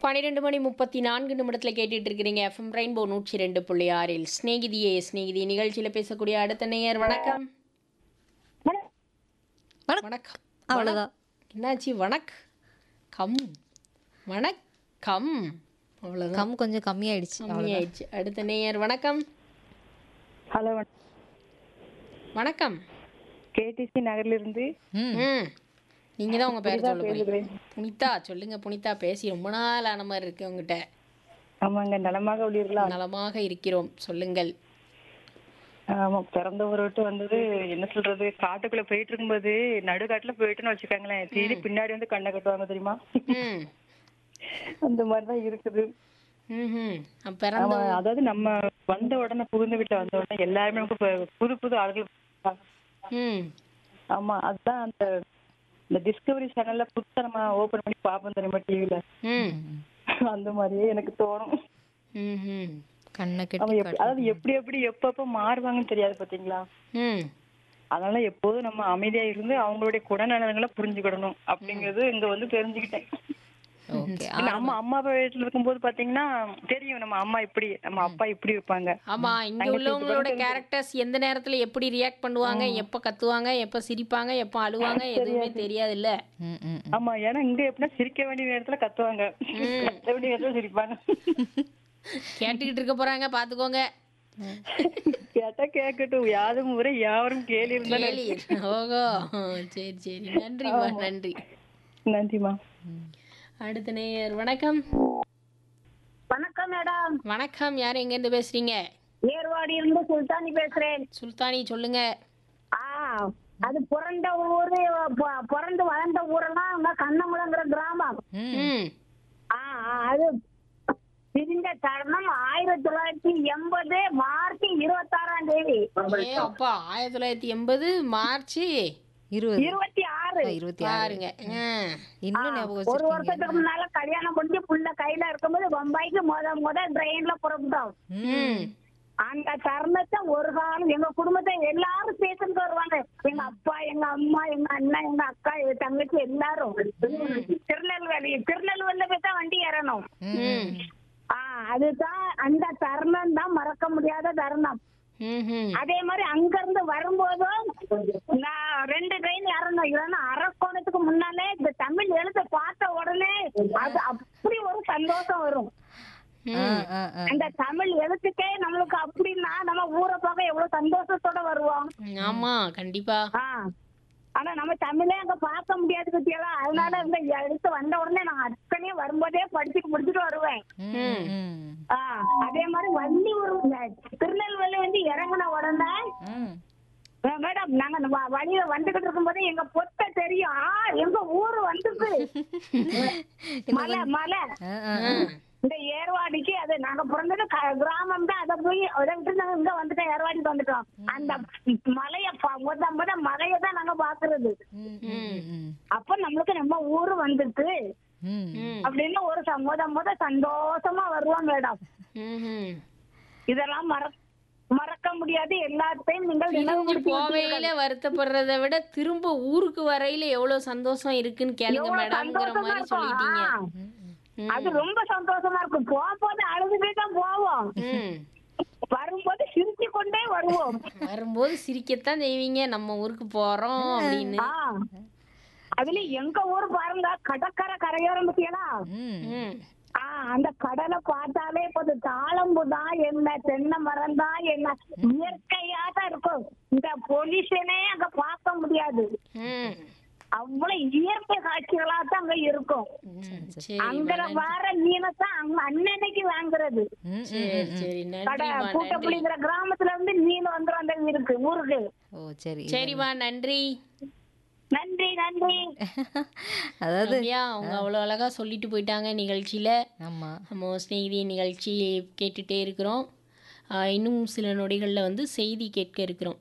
பன்னிரெண்டு மணி முப்பத்தி நான்கு நிமிடத்தில் கேட்டுட்டு இருக்கிறீங்க எஃப்எம் ரெயின்போ நூற்றி ரெண்டு புள்ளி ஆறில் ஸ்நேகிதியே ஸ்நேகிதி நிகழ்ச்சியில் பேசக்கூடிய அடுத்த நேயர் வணக்கம் வணக்கம் அவ்வளவுதான். என்னாச்சு வணக் கம் வணக்கம் அவ்வளோதான் கம் கொஞ்சம் கம்மியாயிடுச்சு கம்மியாயிடுச்சு அடுத்த நேயர் வணக்கம் ஹலோ வணக்கம் கேடிசி நகர்ல இருந்து ம் ம் நீங்கள் தான் உங்கள் பேர் சொல்ல போறீங்க பேசுகிறேன் புனிதா சொல்லுங்க புனிதா பேசி ரொம்ப நாள் ஆன மாதிரி இருக்கு உங்ககிட்ட ஆமாங்க நலமாக உள்ளீர்களா நலமாக இருக்கிறோம் சொல்லுங்கள் ஆமா பிறந்த ஊரை விட்டு வந்தது என்ன சொல்றது காட்டுக்குள்ள போயிட்டு இருக்கும்போது நடுக்காட்டுல போயிட்டுன்னு வச்சுக்கோங்களேன் தீனி பின்னாடி வந்து கண்ணை கட்டுவாங்க தெரியுமா ம் அந்த மாதிரிதான் இருக்குது ம்ஹும். அப்ப பிறந்த ஆமா அதாவது நம்ம வந்த உடனே புகுந்த வீட்டுல வந்த உடனே எல்லாருமே நமக்கு பு- புது புது ஆளுகள் இருப்பாங்க. ம் ஆமா அதுதான் அந்த இந்த டிஸ்கவரி சேனல்ல புதுசா நம்ம ஓபன் பண்ணி பார்ப்போம் தெரியுமா டிவில ம் அந்த மாதிரியே எனக்கு தோணும் ம்ஹும். கண்ணை அவன் கட்டி எப்- அதாவது எப்படி எப்படி எப்பப்ப மாறுவாங்கன்னு தெரியாது பாத்தீங்களா ம் அதனால எப்போதும் நம்ம அமைதியா இருந்து அவங்களுடைய குணநலன்களை புரிஞ்சுக்கிடணும் அப்படிங்கறது இங்க வந்து தெரிஞ்சுக்கிட்டேன் ஓகே நம்ம அம்மா அப்பா வீட்டுல இருக்கும்போது பாத்தீங்கன்னா தெரியும் நம்ம அம்மா இப்படி நம்ம அப்பா இப்படி இருப்பாங்க ஆமா இங்க உள்ளவங்களோட கேரக்டர்ஸ் எந்த நேரத்துல எப்படி ரியாக்ட் பண்ணுவாங்க எப்ப கத்துவாங்க எப்ப சிரிப்பாங்க எப்ப அழுவாங்க எதுவுமே தெரியாது இல்ல ம் ம் ஆமா ஏன்னா இங்க எப்படின்னா சிரிக்க வேண்டிய நேரத்துல கத்துவாங்க கத்த வேண்டிய நேரத்துல சிரிப்பாங்க கேட்டுக்கிட்டு இருக்க போறாங்க பாத்துக்கோங்க கேட்டா கேட்கட்டும் யாரும் முறை யாவரும் கேள்வி இருந்தா கேலி ஓகோ சரி சரி நன்றிமா நன்றி நன்றிமா அடுத்த நேயர் வணக்கம் வணக்கம் மேடம் வணக்கம் யார் எங்க இருந்து பேசுறீங்க ஏர்வாடி இருந்து சுல்தானி பேசுறேன் சுல்தானி சொல்லுங்க ஆ அது பிறந்த ஊரு பொ- பிறந்து வளர்ந்த ஊரெல்லாம் அங்க கண்ணமுளங்கிற கிராமம் ம் ஆ ஆ, அது பிரிந்த தருணம் ஆயிரத்தி தொள்ளாயிரத்தி எண்பது மார்ச் இருபத்தாறாம் தேதி ஏ அப்பா ஆயிரத்தி தொள்ளாயிரத்தி எண்பது மார்ச் இருபது இருபத்தி ஆறு ஆ, இருபத்தி ஆறு பாருங்க ம். இன்னும் ஞாபகம் ஒரு வச்சிருக்கீங்க வருஷத்துக்கு முன்னால கல்யாணம் முடிஞ்சு புள்ள கையில இருக்கும்போது பம்பாய்க்கு முத முத ட்ரெயின்ல புறப்பட்டோம் ம் அந்த தருணத்தை ஒரு காலம் எங்க குடும்பத்தை எல்லாரும் பேசுறது வருவாங்க எங்க அப்பா எங்க அம்மா எங்க அண்ணன் எங்க அக்கா எங்க தங்கச்சி எல்லாரும் திருநெல்வேலி திருநெல்வேலியில போய் தான் வண்டி ஏறணும் ம் ஆ அதுதான் அந்த தருணம் தான் மறக்க முடியாத தருணம் ம்ஹும். அதே மாதிரி அங்க இருந்து வரும்போதும் நான் ரெண்டு ட்ரெயின் ஏறணும் இல்லைன்னா அரக்கோணத்துக்கு முன்னாலே இந்த தமிழ் எழுத பார்த்த உடனே அது அப்படி ஒரு சந்தோஷம் வரும் ஆ, ஆ, ஆ. அந்த தமிழ் எழுத்துக்கே நம்மளுக்கு அப்படின்னா நம்ம ஊரை பார்க்க எவ்வளவு சந்தோஷத்தோட வருவோம் ஆமா கண்டிப்பா ஆ. ஆனா நம்ம தமிழே அங்க பார்க்க முடியாது பத்தியலா அதனால இந்த எழுத்து வந்த உடனே நான் அத்தனையும் வரும்போதே படிச்சுட்டு முடிச்சுட்டு வருவேன் ம், ம், ஆ, அதே மாதிரி வள்ளி ஒரு திருநெல்வேலி வந்து இறங்கின உடனே ம். "அஹ் மேடம் நாங்க இந்த வ- வழியில வந்துகிட்டு இருக்கும்போது எங்க பொத்த தெரியும் ஆ எங்க ஊரு வந்துருக்கு மலை மலை ஆ, ஆ, ஆ. இந்த ஏர்வாடிக்கு அது நாங்க பிறந்தது க- கிராமம் தான் அதை போய் அதை விட்டு நாங்க இங்க வந்துட்டோம் ஏர்வாடிக்கு வந்துட்டோம் அந்த மலைய ப- முத முத மலைய தான் நாங்க பாக்குறது ம், ம், ம். அப்ப நம்மளுக்கு நம்ம ஊரு வந்துட்டு ம். ம். அப்படின்னு ஒரு ச- முத முத சந்தோஷமா வருவோம் மேடம் ம்ஹும். இதெல்லாம் மற மறக்க முடியாது எல்லாத்தையும் நீங்கள் பிரிஞ்சு நினைவுபடுத்தி போவையில வருத்தப்படுறத விட திரும்ப ஊருக்கு வரையில எவ்வளவு சந்தோஷம் இருக்குன்னு கேளுங்க எவ்வளவு மேடம்ங்கிற சந்தோஷமா மாதிரி இருக்கும். சொல்லிட்டீங்க ஆ. அது ரொம்ப சந்தோஷமா இருக்கும் போகும்போது அழுதுட்டே தான் போவோம் ம். வரும்போது சிரிச்சு கொண்டே வருவோம் வரும்போது சிரிக்கத்தான் செய்வீங்க நம்ம ஊருக்கு போறோம் அப்படின்னு ஆ. அதுல எங்க ஊர் பாருங்க கடற்கரை கரையோரம் பத்தியலா ம். ம். ஆ அந்த கடலை பார்த்தாலே இப்போது தாளம்பு தான் என்ன தென்னை மரம் தான் என்ன இயற்கையா தான் இருக்கும் இந்த பொல்யூஷனே அங்க பார்க்க முடியாது ம். அவ்வளவு இயற்கை காட்சிகளா தான் அங்க இருக்கும் ம். சரி அங்க வர மீனை தான் அங்க அன்னன்னைக்கு வாங்குறது ம், சரி ம். சரி கடை நன்றிமா நன்றி கூட்டப்புளிங்கிற கிராமத்துல இருந்து மீன் வந்துரும் அந்த இருக்கு ஊருக்கு ஓ சரி சரிம்மா நன்றி நன்றி நன்றி அதாவது ரம்யா அவங்க அவ்வளோ அழகா சொல்லிட்டு போயிட்டாங்க நிகழ்ச்சியில ஆமா நம்ம ஸ்நேகிதி நிகழ்ச்சி கேட்டுட்டே இருக்கிறோம் ஆஹ் இன்னும் சில நொடிகளில் வந்து செய்தி கேட்க இருக்கிறோம்